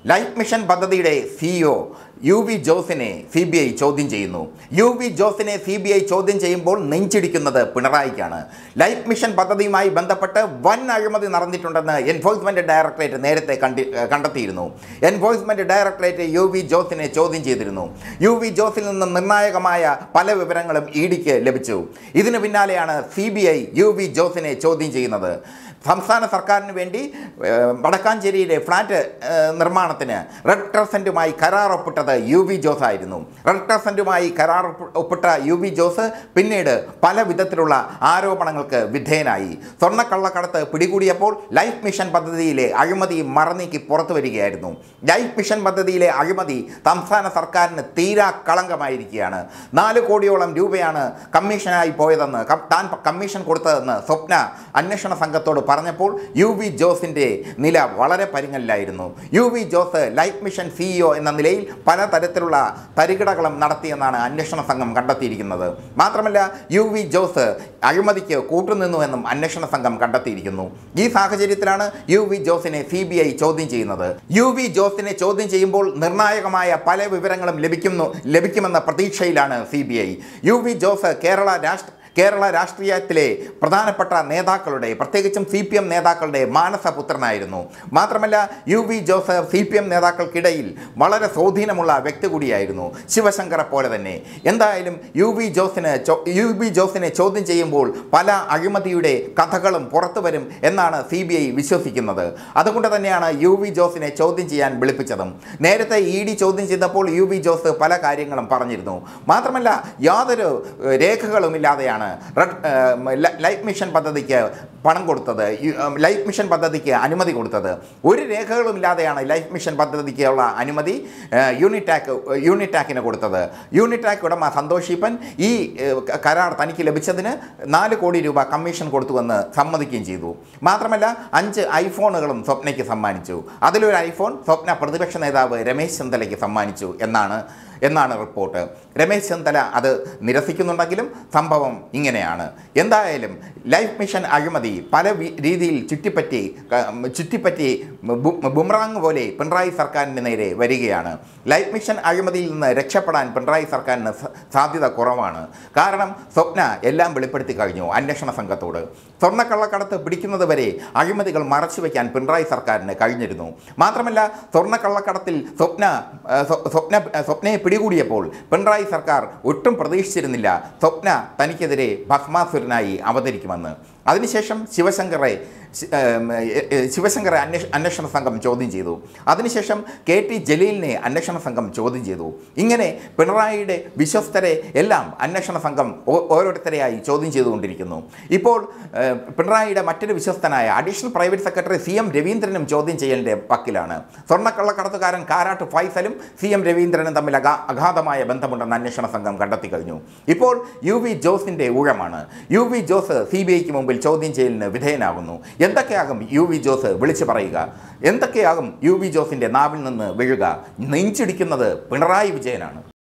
life mission പദ്ധതിയുടെ CEO U V ജോസിനെ C B I ചോദ്യം ചെയ്യുന്നു യു വി ജോസിനെ സി ബി ഐ ചോദ്യം ചെയ്യുമ്പോൾ നെഞ്ചിടിക്കുന്നത് പിണറായിക്കാണ് ലൈഫ് മിഷൻ പദ്ധതിയുമായി ബന്ധപ്പെട്ട് വൻ അഴിമതി നടന്നിട്ടുണ്ടെന്ന് എൻഫോഴ്സ്മെന്റ് ഡയറക്ടറേറ്റ് നേരത്തെ കണ്ടി കണ്ടെത്തിയിരുന്നു എൻഫോഴ്സ്മെന്റ് ഡയറക്ടറേറ്റ് യു വി ജോസിനെ ചോദ്യം ചെയ്തിരുന്നു യു വി ജോസിൽ നിന്ന് നിർണായകമായ പല വിവരങ്ങളും ഇ ഡിക്ക് ലഭിച്ചു ഇതിന് പിന്നാലെയാണ് C B I U V ജോസിനെ ചോദ്യം ചെയ്യുന്നത് സംസ്ഥാന സർക്കാരിന് വേണ്ടി ഏഹ്, വടക്കാഞ്ചേരിയിലെ ഫ്ലാറ്റ് ഏഹ്, നിർമ്മാണത്തിന് റെഡ് ക്രസൻറ്റുമായി കരാർ ഒപ്പിട്ടത് യു വി ജോസ് ആയിരുന്നു റെഡ് ക്രസൻറ്റുമായി കരാർ ഒപ്പ് ഒപ്പിട്ട യു വി ജോസ് പിന്നീട് പല വിധത്തിലുള്ള ആരോപണങ്ങൾക്ക് വിധേയനായി സ്വർണ്ണക്കള്ളക്കടത്ത് പിടികൂടിയപ്പോൾ ലൈഫ് മിഷൻ പദ്ധതിയിലെ അഴിമതി മറനീക്കി പുറത്തു വരികയായിരുന്നു ലൈഫ് മിഷൻ പദ്ധതിയിലെ അഴിമതി സംസ്ഥാന സർക്കാരിന് തീരാ കളങ്കമായിരിക്കുകയാണ് നാല് കോടിയോളം രൂപയാണ് കമ്മീഷനായി പോയതെന്ന് കം- താൻ കമ്മീഷൻ കൊടുത്തതെന്ന് സ്വപ്ന അന്വേഷണ സംഘത്തോട് പറഞ്ഞപ്പോൾ യു വി ജോസിൻ്റെ നില വളരെ പരിങ്ങലിലായിരുന്നു U V Jose life mission CEO എന്ന നിലയിൽ പലതരത്തിലുള്ള തരികിടകളും നടത്തിയെന്നാണ് അന്വേഷണ സംഘം കണ്ടെത്തിയിരിക്കുന്നത് മാത്രമല്ല യു വി ജോസ് അഴിമതിക്ക് കൂട്ടുനിന്നുവെന്നും അന്വേഷണ സംഘം കണ്ടെത്തിയിരിക്കുന്നു ഈ സാഹചര്യത്തിലാണ് യു വി ജോസിനെ സി ബി ഐ ചോദ്യം ചെയ്യുന്നത് യു വി ജോസിനെ ചോദ്യം ചെയ്യുമ്പോൾ നിർണായകമായ പല വിവരങ്ങളും ലഭിക്കുന്നു ലഭിക്കുമെന്ന പ്രതീക്ഷയിലാണ് C B I U V Jose Kerala രാഷ്ട്ര കേരള രാഷ്ട്രീയത്തിലെ പ്രധാനപ്പെട്ട നേതാക്കളുടെ പ്രത്യേകിച്ചും സി പി എം നേതാക്കളുടെ മാനസപുത്രനായിരുന്നു മാത്രമല്ല U V Joseph C P M നേതാക്കൾക്കിടയിൽ വളരെ സ്വാധീനമുള്ള വ്യക്തി കൂടിയായിരുന്നു ശിവശങ്കറെ പോലെ തന്നെ എന്തായാലും യു വി ജോസിന് ചോ- യു വി ജോസിനെ ചോദ്യം ചെയ്യുമ്പോൾ പല അഴിമതിയുടെ കഥകളും പുറത്തു വരും എന്നാണ് സി ബി ഐ വിശ്വസിക്കുന്നത് അതുകൊണ്ട് തന്നെയാണ് യു വി ജോസിനെ ചോദ്യം ചെയ്യാൻ വിളിപ്പിച്ചതും നേരത്തെ ഇ ഡി ചോദ്യം ചെയ്തപ്പോൾ യു വി ജോസ് പല കാര്യങ്ങളും പറഞ്ഞിരുന്നു മാത്രമല്ല യാതൊരു ഏഹ്, രേഖകളുമില്ലാതെയാണ് റെഡ് ഏഹ്, ലൈ- ലൈഫ് മിഷൻ പദ്ധതിക്ക് പണം കൊടുത്തത് യു- ഏഹ്, ലൈഫ് മിഷൻ പദ്ധതിക്ക് അനുമതി കൊടുത്തത് ഒരു രേഖകളുമില്ലാതെയാണ് ലൈഫ് മിഷൻ പദ്ധതിക്കുള്ള അനുമതി ഏഹ്, യൂണിടാക്ക് യൂണിടാക്കിന് കൊടുത്തത് യൂണിടാക്ക് ഉടമ സന്തോഷ് ഈപ്പൻ ഈ ഏഹ്, ക- കരാർ തനിക്ക് ലഭിച്ചതിന് നാല് കോടി രൂപ കമ്മീഷൻ കൊടുത്തുവെന്ന് സമ്മതിക്കുകയും ചെയ്തു മാത്രമല്ല അഞ്ച് ഐഫോണുകളും സ്വപ്നയ്ക്ക് സമ്മാനിച്ചു അതിലൊരു ഐഫോൺ സ്വപ്ന പ്രതിപക്ഷ നേതാവ് രമേശ് ചെന്നിത്തലയ്ക്ക് സമ്മാനിച്ചു എന്നാണ് എന്നാണ് റിപ്പോർട്ട് രമേശ് ചെന്നിത്തല അത് നിരസിക്കുന്നുണ്ടെങ്കിലും സംഭവം ഇങ്ങനെയാണ് എന്തായാലും ലൈഫ് മിഷൻ അഴിമതി പല വി- രീതിയിൽ ചുറ്റിപ്പറ്റി ക- ചുറ്റിപ്പറ്റി ബു- ബുംറാങ് പോലെ പിണറായി സർക്കാരിൻ്റെ നേരെ വരികയാണ് ലൈഫ് മിഷൻ അഴിമതിയിൽ നിന്ന് രക്ഷപ്പെടാൻ പിണറായി സർക്കാരിന് സ- സാധ്യത കുറവാണ് കാരണം സ്വപ്ന എല്ലാം വെളിപ്പെടുത്തി കഴിഞ്ഞു അന്വേഷണ സംഘത്തോട് സ്വർണ്ണക്കള്ളക്കടത്ത് പിടിക്കുന്നത് വരെ അഴിമതികൾ മറച്ചുവെക്കാൻ പിണറായി സർക്കാരിന് കഴിഞ്ഞിരുന്നു മാത്രമല്ല സ്വർണ്ണക്കള്ളക്കടത്തിൽ സ്വപ്ന ആ, സ്വ- സ്വപ്ന സ്വപ്നയെ പിടികൂടിയപ്പോൾ പിണറായി സർക്കാർ ഒട്ടും പ്രതീക്ഷിച്ചിരുന്നില്ല സ്വപ്ന തനിക്കെതിരെ ഭസ്മാസുരനായി അവതരിക്കുമെന്ന് അതിനുശേഷം ശിവശങ്കറെ ശി- ഏം, എ- എ- ശിവശങ്കറെ അന്വേഷ അന്വേഷണ സംഘം ചോദ്യം ചെയ്തു അതിനുശേഷം കെ ടി ജലീലിനെ അന്വേഷണ സംഘം ചോദ്യം ചെയ്തു ഇങ്ങനെ പിണറായിയുടെ വിശ്വസ്തരെ എല്ലാം അന്വേഷണ സംഘം ഓ- ഓരോരുത്തരെയായി ചോദ്യം ചെയ്തുകൊണ്ടിരിക്കുന്നു ഇപ്പോൾ ഏഹ്, പിണറായിയുടെ മറ്റൊരു വിശ്വസ്തനായ additional private secretary C M രവീന്ദ്രനും ചോദ്യം ചെയ്യലിൻ്റെ വക്കിലാണ് സ്വർണ്ണക്കള്ളക്കടത്തുകാരൻ കാരാട്ട് ഫൈസലും സി എം രവീന്ദ്രനും തമ്മിൽ അഗാ അഗാധമായ ബന്ധമുണ്ടെന്ന് അന്വേഷണ സംഘം കണ്ടെത്തി കഴിഞ്ഞു ഇപ്പോൾ യു വി ജോസിൻ്റെ ഊഴമാണ് U V Jose C B ഐക്ക് മുമ്പിൽ ചോദ്യം ചെയ്യലിന് വിധേയനാകുന്നു എന്തൊക്കെയാകും യു വി ജോസ് വിളിച്ചു പറയുക എന്തൊക്കെയാകും യു വി ജോസിൻ്റെ നാവിൽ നിന്ന് വീഴുക നെഞ്ചിടിക്കുന്നത് പിണറായി വിജയനാണ്